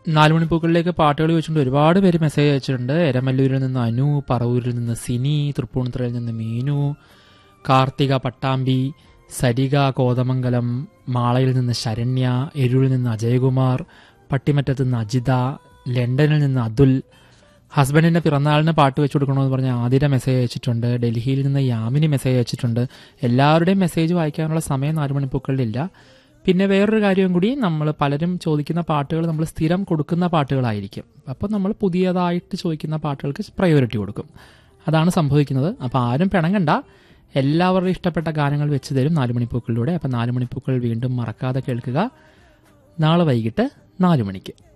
നാലുമണിപ്പൂക്കളിലേക്ക് പാട്ടുകൾ ചോദിച്ചുകൊണ്ട് ഒരുപാട് പേര് മെസ്സേജ് അയച്ചിട്ടുണ്ട് എരമല്ലൂരിൽ നിന്ന് അനു പറവൂരിൽ നിന്ന് സിനി തൃപ്പൂണിത്തുറയിൽ നിന്ന് മീനു കാർത്തിക പട്ടാമ്പി സരിക കോതമംഗലം മാളയിൽ നിന്ന് ശരണ്യ എരൂരിൽ നിന്ന് അജയകുമാർ പട്ടിമറ്റത്ത് നിന്ന് അജിത ലണ്ടനിൽ നിന്ന് അതുൽ ഹസ്ബൻഡിന്റെ പിറന്നാളിന് പാട്ട് വെച്ചു കൊടുക്കണമെന്ന് പറഞ്ഞ ആതിര മെസ്സേജ് അയച്ചിട്ടുണ്ട് ഡൽഹിയിൽ നിന്ന് യാമിനി മെസ്സേജ് അയച്ചിട്ടുണ്ട് എല്ലാവരുടെയും മെസ്സേജ് വായിക്കാനുള്ള സമയം നാലുമണിപ്പൂക്കളിലില്ല പിന്നെ വേറൊരു കാര്യം കൂടി നമ്മൾ പലരും ചോദിക്കുന്ന പാട്ടുകൾ നമ്മൾ സ്ഥിരം കൊടുക്കുന്ന പാട്ടുകളായിരിക്കും അപ്പോൾ നമ്മൾ പുതിയതായിട്ട് ചോദിക്കുന്ന പാട്ടുകൾക്ക് പ്രയോറിറ്റി കൊടുക്കും അതാണ് സംഭവിക്കുന്നത് അപ്പോൾ ആരും പിണങ്ങണ്ട എല്ലാവരുടെയും ഇഷ്ടപ്പെട്ട ഗാനങ്ങൾ വെച്ച് തരും നാലുമണിപ്പൂക്കളിലൂടെ അപ്പോൾ നാലുമണിപ്പൂക്കൾ വീണ്ടും മറക്കാതെ കേൾക്കുക നാളെ വൈകിട്ട് നാലു മണിക്ക്